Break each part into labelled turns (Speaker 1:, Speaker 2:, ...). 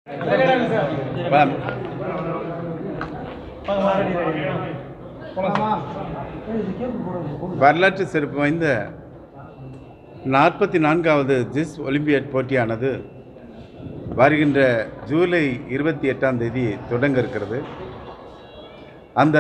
Speaker 1: ப- வரலாற்று சிறப்பு வாய்ந்த நாற்பத்தி நான்காவது ஜிஸ் ஒலிம்பியாட் போட்டியானது வருகின்ற ஜூலை இருபத்தி எட்டாம் தேதி தொடங்க இருக்கிறது அந்த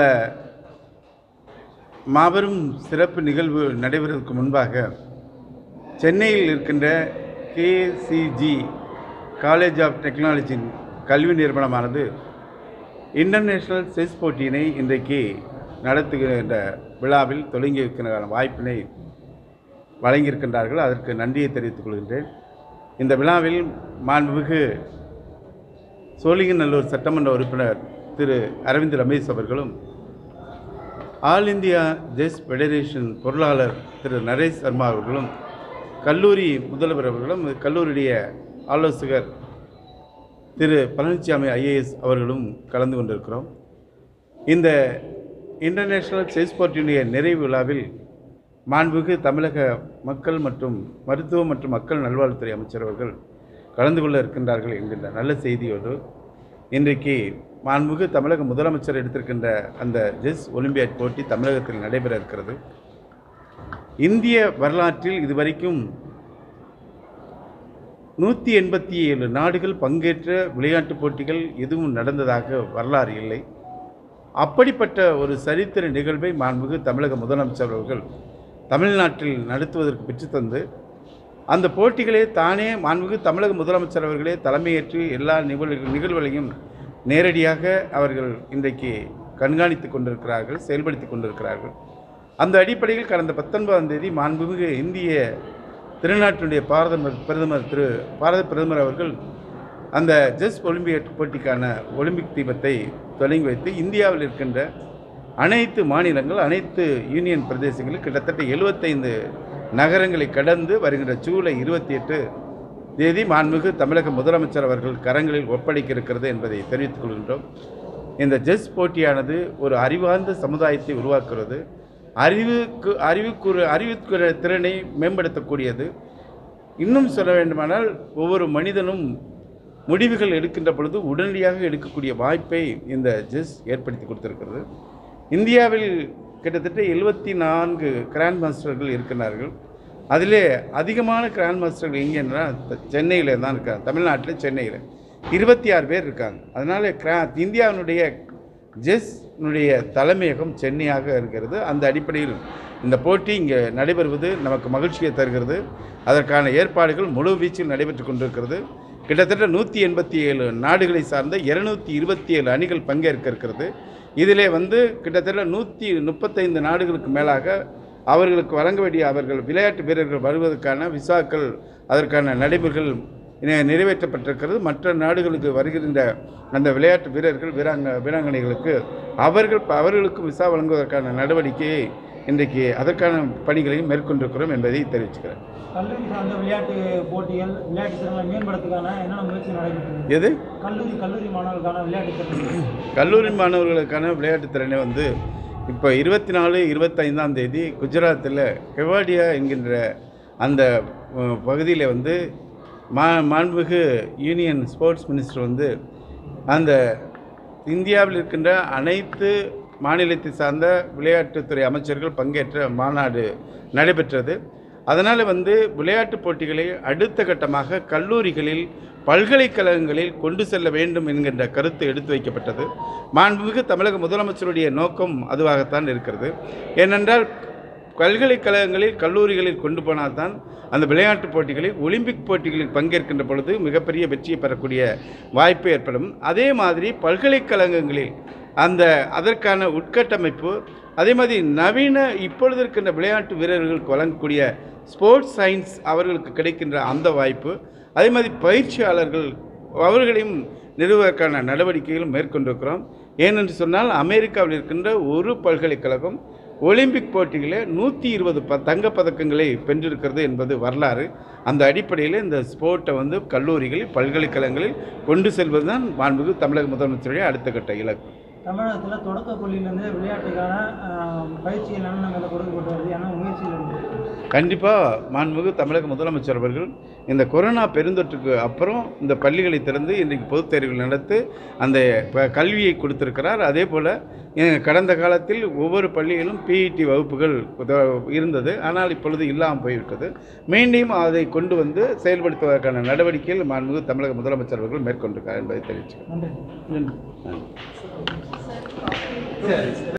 Speaker 1: மாபெரும் சிறப்பு நிகழ்வு நடைபெறுவதற்கு முன்பாக சென்னையில் இருக்கின்ற கேசிஜி காலேஜ் ஆஃப் டெக்னாலஜியின் கல்வி நிறுவனமானது இன்டர்நேஷனல் செஸ் போட்டியினை இன்றைக்கு நடத்துகின்ற விழாவில் தொடங்கி வைக்கிற வாய்ப்பினை வழங்கியிருக்கின்றார்கள் அதற்கு நன்றியை தெரிவித்துக் கொள்கின்றேன் இந்த விழாவில் மாண்புமிகு சோழிங்கநல்லூர் சட்டமன்ற உறுப்பினர் திரு அரவிந்த் ரமேஷ் அவர்களும் ஆல் இந்தியா செஸ் ஃபெடரேஷன் பொருளாளர் திரு நரேஷ் சர்மா அவர்களும் கல்லூரி முதல்வர் அவர்களும் கல்லூரியுடைய ஆலோசகர் திரு பழனிசாமி ஐஏஎஸ் அவர்களும் கலந்து கொண்டிருக்கிறோம் இந்த இன்டர்நேஷனல் செஸ் போட்டியினுடைய நிறைவு விழாவில் மாண்புமிகு தமிழக மக்கள் மற்றும் மருத்துவ மற்றும் மக்கள் நல்வாழ்வுத்துறை அமைச்சர் அவர்கள் கலந்து கொள்ள இருக்கின்றார்கள் என்கின்ற நல்ல செய்தியோடு இன்றைக்கு மாண்புமிகு தமிழக முதலமைச்சர் எடுத்திருக்கின்ற அந்த ஜெஸ் ஒலிம்பியாட் போட்டி தமிழகத்தில் நடைபெற இருக்கிறது இந்திய வரலாற்றில் இதுவரைக்கும் நூற்றி எண்பத்தி ஏழு நாடுகள் பங்கேற்ற விளையாட்டுப் போட்டிகள் எதுவும் நடந்ததாக வரலாறு இல்லை அப்படிப்பட்ட ஒரு சரித்திர நிகழ்வை மாண்புமிகு தமிழக முதலமைச்சர் அவர்கள் தமிழ்நாட்டில் நடத்துவதற்கு பெற்றுத்தந்து அந்த போட்டிகளே தானே மாண்புமிகு தமிழக முதலமைச்சர் அவர்களே தலைமையேற்று எல்லா நிகழ்வு நிகழ்வுகளையும் நேரடியாக அவர்கள் இன்றைக்கு கண்காணித்து கொண்டிருக்கிறார்கள் செயல்படுத்தி கொண்டிருக்கிறார்கள் அந்த அடிப்படையில் கடந்த பத்தொன்பதாம் தேதி மாண்புமிகு இந்திய திருநாட்டினுடைய பாரத பிரதமர் திரு பாரத பிரதமர் அவர்கள் அந்த ஜெஸ் ஒலிம்பியட் போட்டிக்கான ஒலிம்பிக் தீபத்தை தொடங்கி வைத்து இந்தியாவில் இருக்கின்ற அனைத்து மாநிலங்கள் அனைத்து யூனியன் பிரதேசங்களில் கிட்டத்தட்ட எழுபத்தைந்து நகரங்களை கடந்து வருகின்ற ஜூலை இருபத்தி எட்டு தேதி மாண்புமிகு தமிழக முதலமைச்சர் அவர்கள் கரங்களில் ஒப்படைக்க இருக்கிறது என்பதை தெரிவித்துக் கொள்கின்றோம் இந்த ஜெஸ் போட்டியானது ஒரு அறிவார்ந்த சமுதாயத்தை உருவாக்குறது அறிவுக்கு அறிவுக்கு அறிவுக்கு திறனை மேம்படுத்தக்கூடியது இன்னும் சொல்ல வேண்டுமானால் ஒவ்வொரு மனிதனும் முடிவுகள் எடுக்கின்ற பொழுது உடனடியாக எடுக்கக்கூடிய வாய்ப்பை இந்த ஜெஸ் ஏற்படுத்தி கொடுத்திருக்கிறது இந்தியாவில் கிட்டத்தட்ட எழுபத்தி நான்கு கிராண்ட் மாஸ்டர்கள் இருக்கிறார்கள் அதிலே அதிகமான கிராண்ட் மாஸ்டர்கள் எங்கேன்னா சென்னையில் தான் இருக்காங்க தமிழ்நாட்டில் சென்னையில் இருபத்தி ஆறு பேர் இருக்காங்க அதனால் கிரா இந்தியாவினுடைய ஜெஸ்னுடைய தலைமையகம் சென்னையாக இருக்கிறது அந்த அடிப்படையில் இந்த போட்டி இங்கே நடைபெறுவது நமக்கு மகிழ்ச்சியை தருகிறது அதற்கான ஏற்பாடுகள் முழு வீச்சில் நடைபெற்று கொண்டிருக்கிறது கிட்டத்தட்ட நூற்றி எண்பத்தி ஏழு நாடுகளை சார்ந்த இருநூத்தி இருபத்தி ஏழு அணிகள் பங்கேற்க இருக்கிறது இதிலே வந்து கிட்டத்தட்ட நூற்றி முப்பத்தைந்து நாடுகளுக்கு மேலாக அவர்களுக்கு வழங்க வேண்டிய அவர்கள் விளையாட்டு வீரர்கள் வருவதற்கான விசாக்கள் அதற்கான நடைமுறைகள் நி- நிறைவேற்றப்பட்டிருக்கிறது மற்ற நாடுகளுக்கு வருகின்ற அந்த விளையாட்டு வீரர்கள் வீராங்க வீராங்கனைகளுக்கு அவர்கள் அவர்களுக்கு விசா வழங்குவதற்கான நடவடிக்கையை இன்றைக்கு அதற்கான பணிகளையும் மேற்கொண்டிருக்கிறோம் என்பதை தெரிவிச்சுக்கிறேன்
Speaker 2: கல்லூரி சார்ந்த விளையாட்டு போட்டிகள் விளையாட்டு திறனை மேம்படுத்துக்கான என்னென்ன முயற்சி நடைபெற்றது
Speaker 1: எது
Speaker 2: கல்லூரி கல்லூரி மாணவர்களுக்கான விளையாட்டு திறனை
Speaker 1: கல்லூரி மாணவர்களுக்கான விளையாட்டு திறனை வந்து இப்போ இருபத்தி நாலு இருபத்தைந்தாம் தேதி குஜராத்தில் கெவாடியா என்கின்ற அந்த பகுதியில் வந்து மா மாண்புமிகு யூனியன் ஸ்போர்ட்ஸ் மினிஸ்டர் வந்து அந்த இந்தியாவில் இருக்கின்ற அனைத்து மாநிலத்தை சார்ந்த விளையாட்டுத்துறை அமைச்சர்கள் பங்கேற்ற மாநாடு நடைபெற்றது அதனால் வந்து விளையாட்டுப் போட்டிகளை அடுத்த கட்டமாக கல்லூரிகளில் பல்கலைக்கழகங்களில் கொண்டு செல்ல வேண்டும் என்கின்ற கருத்து எடுத்து வைக்கப்பட்டது மாண்புமிகு தமிழக முதலமைச்சருடைய நோக்கம் அதுவாகத்தான் இருக்கிறது ஏனென்றால் பல்கலைக்கழகங்களில் கல்லூரிகளில் கொண்டு போனால்தான் அந்த விளையாட்டுப் போட்டிகளில் ஒலிம்பிக் போட்டிகளில் பங்கேற்கின்ற பொழுது மிகப்பெரிய வெற்றியை பெறக்கூடிய வாய்ப்பு ஏற்படும் அதே மாதிரி பல்கலைக்கழகங்களில் அந்த அதற்கான உட்கட்டமைப்பு அதே மாதிரி நவீன இப்பொழுது இருக்கின்ற விளையாட்டு வீரர்களுக்கு வழங்கக்கூடிய ஸ்போர்ட்ஸ் சயின்ஸ் அவர்களுக்கு கிடைக்கின்ற அந்த வாய்ப்பு அதே மாதிரி பயிற்சியாளர்கள் அவர்களையும் நிறுவதற்கான நடவடிக்கைகளும் மேற்கொண்டிருக்கிறோம் ஏனென்று சொன்னால் அமெரிக்காவில் இருக்கின்ற ஒரு பல்கலைக்கழகம் ஒலிம்பிக் போட்டிகளில் நூற்றி இருபது ப தங்கப்பதக்கங்களை வென்றிருக்கிறது என்பது வரலாறு அந்த அடிப்படையில் இந்த ஸ்போர்ட்டை வந்து கல்லூரிகளில் பல்கலைக்கழகங்களில் கொண்டு செல்வது தான் மாண்புமிகு தமிழக முதலமைச்சருடைய அடுத்த கட்ட இலக்கு
Speaker 2: தமிழகத்தில் தொடக்க பள்ளியிலேருந்து விளையாட்டுக்கான ஆஹ், பயிற்சிகள் என்னென்ன கொடுக்கப்பட்டு வருது என்ன முயற்சிகள் இருக்கு
Speaker 1: கண்டிப்பாக மாண்புமிகு தமிழக முதலமைச்சர் அவர்கள் இந்த கொரோனா பெருந்தொற்றுக்கு அப்புறம் இந்த பள்ளிகளை திறந்து இன்றைக்கு பொதுத் தேர்வுகள் நடத்தி அந்த ப- கல்வியை கொடுத்திருக்கிறார் அதே போல் கடந்த காலத்தில் ஒவ்வொரு பள்ளியிலும் பிஇடி வகுப்புகள் உத- இருந்தது ஆனால் இப்பொழுது இல்லாமல் போய்விட்டது மீண்டும் அதை கொண்டு வந்து செயல்படுத்துவதற்கான நடவடிக்கைகள் மாண்புமிகு தமிழக முதலமைச்சர் அவர்கள் மேற்கொண்டிருக்கார் என்பதை தெரிவிச்சுக்கிறேன்
Speaker 2: நன்றி
Speaker 1: நன்றி